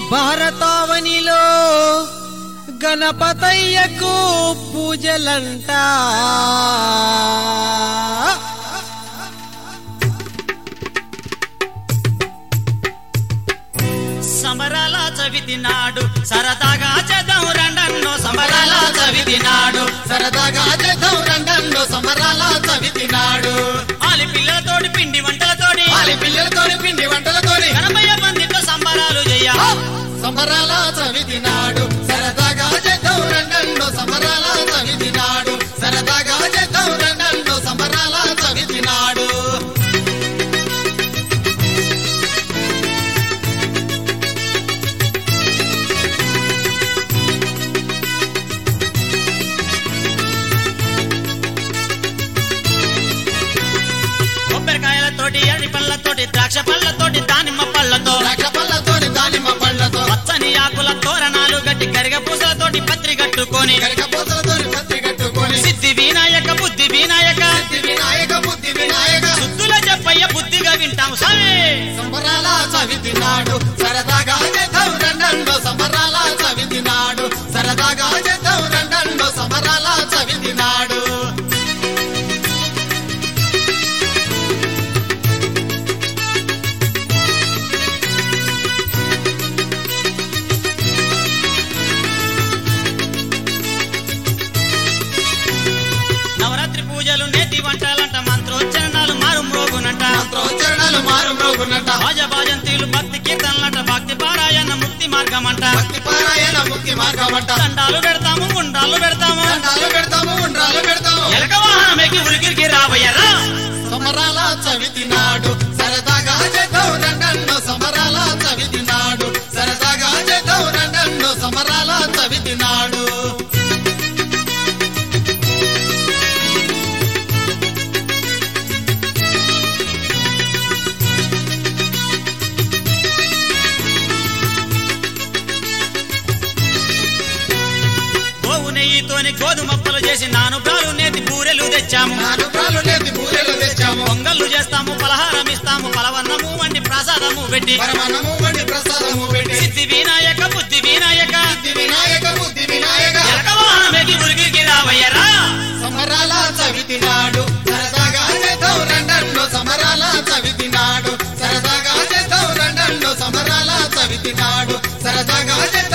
భారతావనిలో గణపతయ్యకు పూజలంట సమరాల చవితి నాడు సరదాగా చేద్దాం రండన్నో సమరాల చవితి నాడు సరదాగా చేద్దాం రండన్నో సమరాల చవితి నాడు ఆలి పిల్లలతోటి పిండి వంటలతోటి వాళ్ళ పిల్లలతోని పిండి వంటలతోని గణపయ్య బందితో సంబరాలు చెయ్య సమరాల చవితి నాడు సరదాగా చేద్దాం రండన్నో సమరాల చవితి నాడు సరదాగా చేద్దాం రండన్నో సమరాల చవితి నాడు కొబ్బరికాయలతోటి అరటి పళ్ళతోటి ద్రాక్ష పళ్ళతోటి దానిమ్మ పళ్ళతో ద్రాక్ష పళ్ళతోని దానిమ్మ పళ్ళతో పచ్చని ఆకుల తోరణాలు గట్టి గరిగ పూసలతోటి పత్రి కట్టుకొని గరిక పూసలతోని పత్రి కట్టుకొని సిద్ధి వినాయక బుద్ధి వినాయక సిద్ధి వినాయక బుద్ధి వినాయక శుద్ధుల చెప్పయ్య బుద్ధిగా వింటాం సరే సంబరాల చవితి నాడు సరదాగా చేద్దాం రండన్నో సమరాల చవితి నాడు సరదాగా చేద్దాం రండన్నో సమరాల చవితి నాడు నవరాత్రి పూజలు నేతి వంటలంట మంత్రోచ్చరణాలు మారు మ్రోగునంట మంత్రోచ్చరణలు మారు మ్రోగునంట భాజభాజంతీలు భక్తి కీర్తనలంట భక్తి పారాయణ ముక్తి మార్గమంట భక్తి పారాయణ ముక్తి మార్గమంట దండాలు పెడతాము గుండాలు పెడతాము దండాలు పెడతాము ఉండ్రాలు పెడతాము ఎలక వాహనమెక్కి ఉరికిరికి రాబోయరా సమరాల చవితి నాడు సరదాగా చేద్దాం రండన్నో సమరాల చవితి నాడు సరదాగా చేద్దాం రండన్నో సమరాల చవితి నాడు గోవు నెయ్యితోని గోధుమప్పలు చేసి నానుబ్రాలు నేతి బూరెలు తెచ్చాము నాలుగు లేని పూలలు తెచ్చాము పొంగళ్ళు చేస్తాము పలహారం ఇస్తాము పలవన్నము వండి ప్రసాదము పెట్టి పరమన్నము వంటి ప్రసాదము పెట్టి సిద్ధి వినాయక బుద్ధి వినాయక బుద్ధి వినాయక బుద్ధి వినాయక ఎలక వాహనమెక్కి ఉరికిరికి రాబోయరా సమరాల చవితి నాడు సరదాగా చేద్దాం రండన్నో సమరాల చవితి నాడు సరదాగా చేద్దాం రండన్నో సమరాల చవితి నాడు సరదాగా చేద్దాం